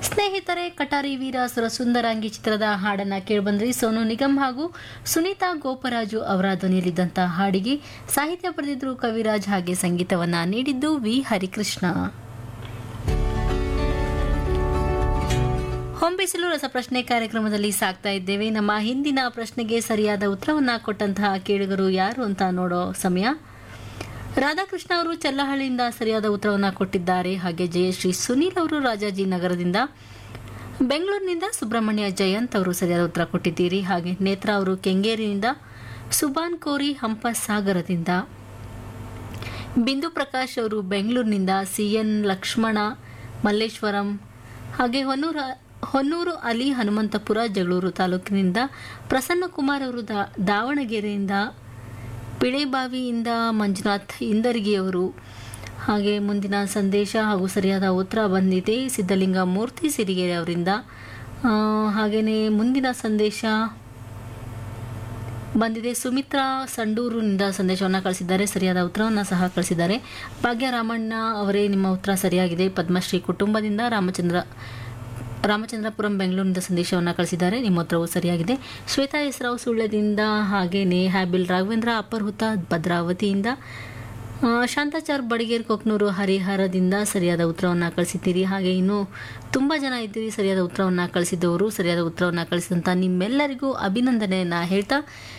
ಸ್ನೇಹಿತರೆ ಕಟಾರಿ ವೀರ ಸುರಸುಂದರಾಂಗಿ ಚಿತ್ರದ ಹಾಡನ್ನ ಕೇಳಿಬಂದ್ರಿ ಸೋನು ನಿಗಮ್ ಹಾಗೂ ಸುನೀತಾ ಗೋಪರಾಜು ಅವರ ಧ್ವನಿಯಲ್ಲಿದ್ದಂಥ ಹಾಡಿಗೆ ಸಾಹಿತ್ಯ ಬರೆದಿದ್ರು ಕವಿರಾಜ್ ಹಾಗೆ ಸಂಗೀತವನ್ನ ನೀಡಿದ್ದು ವಿ ಹರಿಕೃಷ್ಣ ಹೊಂಬಿಸಿಲು ರಸಪ್ರಶ್ನೆ ಕಾರ್ಯಕ್ರಮದಲ್ಲಿ ಸಾಕ್ತಾ ಇದ್ದೇವೆ ನಮ್ಮ ಹಿಂದಿನ ಪ್ರಶ್ನೆಗೆ ಸರಿಯಾದ ಉತ್ತರವನ್ನ ಕೊಟ್ಟಂತಹ ಕೇಳುಗರು ಯಾರು ಅಂತ ನೋಡೋ ಸಮಯ ರಾಧಾಕೃಷ್ಣ ಅವರು ಚಲ್ಲಹಳ್ಳಿಯಿಂದ ಸರಿಯಾದ ಉತ್ತರವನ್ನ ಕೊಟ್ಟಿದ್ದಾರೆ ಹಾಗೆ ಜಯಶ್ರೀ ಸುನೀಲ್ ಅವರು ರಾಜಾಜಿನಗರದಿಂದ ಬೆಂಗಳೂರಿನಿಂದ ಸುಬ್ರಹ್ಮಣ್ಯ ಜಯಂತ್ ಅವರು ಸರಿಯಾದ ಉತ್ತರ ಕೊಟ್ಟಿದ್ದೀರಿ ಹಾಗೆ ನೇತ್ರಾ ಅವರು ಕೆಂಗೇರಿನಿಂದ ಸುಬಾನ್ ಕೋರಿ ಹಂಪಸಾಗರದಿಂದ ಬಿಂದು ಪ್ರಕಾಶ್ ಅವರು ಬೆಂಗಳೂರಿನಿಂದ ಸಿಎನ್ ಲಕ್ಷ್ಮಣ ಮಲ್ಲೇಶ್ವರಂ ಹಾಗೆ ಹೊನ್ನೂರ ಹೊನ್ನೂರು ಅಲಿ ಹನುಮಂತಪುರ ಜಗಳೂರು ತಾಲೂಕಿನಿಂದ ಪ್ರಸನ್ನ ಕುಮಾರ್ ಅವರು ದಾ ದಾವಣಗೆರೆಯಿಂದ ಪಿಳೆಬಾವಿಯಿಂದ ಮಂಜುನಾಥ್ ಇಂದರ್ಗಿಯವರು ಹಾಗೆ ಮುಂದಿನ ಸಂದೇಶ ಹಾಗೂ ಸರಿಯಾದ ಉತ್ತರ ಬಂದಿದೆ ಸಿದ್ಧಲಿಂಗ ಮೂರ್ತಿ ಸಿರಿಗೆರೆ ಅವರಿಂದ ಹಾಗೆಯೇ ಮುಂದಿನ ಸಂದೇಶ ಬಂದಿದೆ ಸುಮಿತ್ರಾ ಸಂಡೂರಿನಿಂದ ಸಂದೇಶವನ್ನು ಕಳಿಸಿದ್ದಾರೆ ಸರಿಯಾದ ಉತ್ತರವನ್ನು ಸಹ ಕಳಿಸಿದ್ದಾರೆ ಭಾಗ್ಯ ರಾಮಣ್ಣ ಅವರೇ ನಿಮ್ಮ ಉತ್ತರ ಸರಿಯಾಗಿದೆ ಪದ್ಮಶ್ರೀ ಕುಟುಂಬದಿಂದ ರಾಮಚಂದ್ರ ರಾಮಚಂದ್ರಪುರಂ ಬೆಂಗಳೂರಿನಿಂದ ಸಂದೇಶವನ್ನು ಕಳಿಸಿದ್ದಾರೆ ನಿಮ್ಮ ಉತ್ತರವು ಸರಿಯಾಗಿದೆ ಶ್ವೇತಾ ಹೆಸರಾವ್ ಸುಳ್ಯದಿಂದ ಹಾಗೆಯೇ ಹ್ಯಾಬಿಲ್ ರಾಘವೇಂದ್ರ ಅಪರ್ಹುತ ಭದ್ರಾವತಿಯಿಂದ ಆ, ಶಾಂತಾಚಾರ್ ಬಡಿಗೇರ್ ಕೊಕ್ನೂರು ಹರಿಹರದಿಂದ ಸರಿಯಾದ ಉತ್ತರವನ್ನು ಕಳಿಸಿದ್ದೀರಿ ಹಾಗೆ ಇನ್ನು ತುಂಬ ಜನ ಇದ್ದೀರಿ ಸರಿಯಾದ ಉತ್ತರವನ್ನು ಕಳಿಸಿದವರು ಸರಿಯಾದ ಉತ್ತರವನ್ನು ಕಳಿಸಿದಂಥ ನಿಮ್ಮೆಲ್ಲರಿಗೂ ಅಭಿನಂದನೆಯನ್ನು ಹೇಳ್ತಾ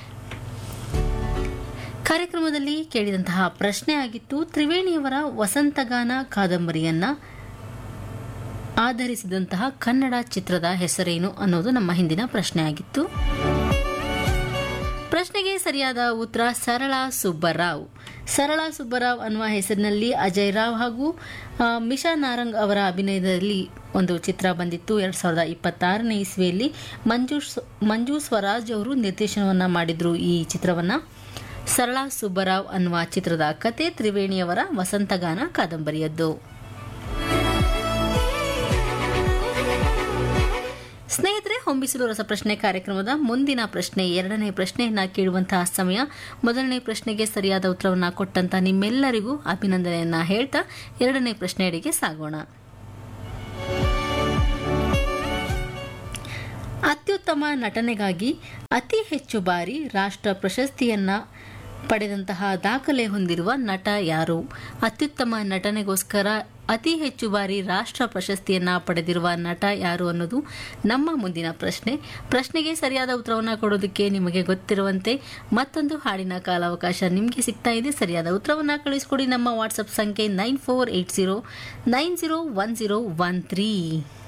ಕಾರ್ಯಕ್ರಮದಲ್ಲಿ ಕೇಳಿದಂತಹ ಪ್ರಶ್ನೆ ಆಗಿತ್ತು ತ್ರಿವೇಣಿಯವರ ವಸಂತಗಾನ ಕಾದಂಬರಿಯನ್ನ ಆಧರಿಸಿದಂತಹ ಕನ್ನಡ ಚಿತ್ರದ ಹೆಸರೇನು ಅನ್ನೋದು ನಮ್ಮ ಹಿಂದಿನ ಪ್ರಶ್ನೆ ಆಗಿತ್ತು ಪ್ರಶ್ನೆಗೆ ಸರಿಯಾದ ಉತ್ತರ ಸರಳ ಸುಬ್ಬರಾವ್ ಸರಳ ಸುಬ್ಬರಾವ್ ಅನ್ನುವ ಹೆಸರಿನಲ್ಲಿ ಅಜಯ್ ರಾವ್ ಹಾಗೂ ಆ, ಮಿಶಾ ನಾರಂಗ್ ಅವರ ಅಭಿನಯದಲ್ಲಿ ಒಂದು ಚಿತ್ರ ಬಂದಿತ್ತು ಎರಡ್ ಸಾವಿರದ ಇಪ್ಪತ್ತಾರನೇ ಇಸ್ವಿಯಲ್ಲಿ ಮಂಜು ಸ್- ಮಂಜು ಸ್ವರಾಜ್ ಅವರು ನಿರ್ದೇಶನವನ್ನ ಮಾಡಿದ್ರು ಈ ಚಿತ್ರವನ್ನ ಸರಳ ಸುಬ್ಬರಾವ್ ಅನ್ನುವ ಚಿತ್ರದ ಕತೆ ತ್ರಿವೇಣಿಯವರ ವಸಂತಗಾನ ಕಾದಂಬರಿಯದ್ದು ಸ್ನೇಹಿತರೆ ಹೊಂಬಿಸಲು ರಸಪ್ರಶ್ನೆ ಕಾರ್ಯಕ್ರಮದ ಮುಂದಿನ ಪ್ರಶ್ನೆ ಎರಡನೇ ಪ್ರಶ್ನೆಯನ್ನ ಕೇಳುವಂತಹ ಸಮಯ ಮೊದಲನೇ ಪ್ರಶ್ನೆಗೆ ಸರಿಯಾದ ಉತ್ತರವನ್ನ ಕೊಟ್ಟಂತ ನಿಮ್ಮೆಲ್ಲರಿಗೂ ಅಭಿನಂದನೆಯನ್ನ ಹೇಳ್ತಾ ಎರಡನೇ ಪ್ರಶ್ನೆಯಡಿಗೆ ಸಾಗೋಣ ಅತ್ಯುತ್ತಮ ನಟನೆಗಾಗಿ ಅತಿ ಹೆಚ್ಚು ಬಾರಿ ರಾಷ್ಟ್ರ ಪ್ರಶಸ್ತಿಯನ್ನ ಪಡೆದಂತಹ ದಾಖಲೆ ಹೊಂದಿರುವ ನಟ ಯಾರು ಅತ್ಯುತ್ತಮ ನಟನೆಗೋಸ್ಕರ ಅತಿ ಹೆಚ್ಚು ಬಾರಿ ರಾಷ್ಟ್ರ ಪ್ರಶಸ್ತಿಯನ್ನ ಪಡೆದಿರುವ ನಟ ಯಾರು ಅನ್ನೋದು ನಮ್ಮ ಮುಂದಿನ ಪ್ರಶ್ನೆ ಪ್ರಶ್ನೆಗೆ ಸರಿಯಾದ ಉತ್ತರವನ್ನು ಕೊಡೋದಕ್ಕೆ ನಿಮಗೆ ಗೊತ್ತಿರುವಂತೆ ಮತ್ತೊಂದು ಹಾಡಿನ ಕಾಲಾವಕಾಶ ನಿಮಗೆ ಸಿಗ್ತಾ ಇದೆ ಸರಿಯಾದ ಉತ್ತರವನ್ನು ಕಳಿಸ್ಕೊಡಿ ನಮ್ಮ ವಾಟ್ಸಪ್ ಸಂಖ್ಯೆ nine four eight zero nine zero one zero one three